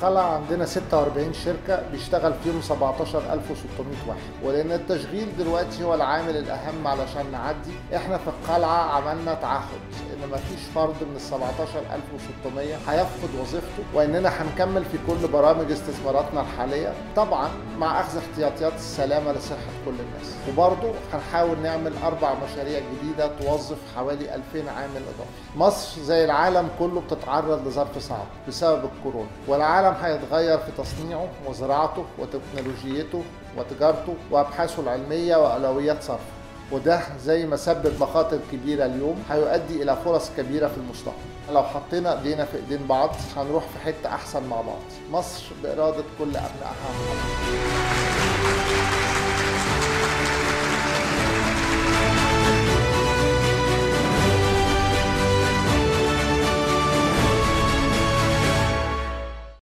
القلعة عندنا 46 شركة بيشتغل فيهم 17600 واحد ولأن التشغيل دلوقتي هو العامل الأهم علشان نعدي احنا في القلعة عملنا تعهد إن مفيش فرد من ال 17600 هيفقد وظيفته وإننا هنكمل في كل برامج استثماراتنا الحالية طبعا مع أخذ احتياطيات السلامة لصحة كل الناس وبرضه هنحاول نعمل أربع مشاريع جديدة توظف حوالي 2000 عامل إضافي مصر زي العالم كله بتتعرض لظرف صعب بسبب الكورونا والعالم هيتغير في تصنيعه وزراعته وتكنولوجيته وتجارته وأبحاثه العلمية وأولويات صرفه وده زي ما سبب مخاطر كبيرة اليوم هيؤدي إلى فرص كبيرة في المستقبل لو حطينا ايدينا في ايدين بعض هنروح في حتة أحسن مع بعض مصر بإرادة كل أبنائها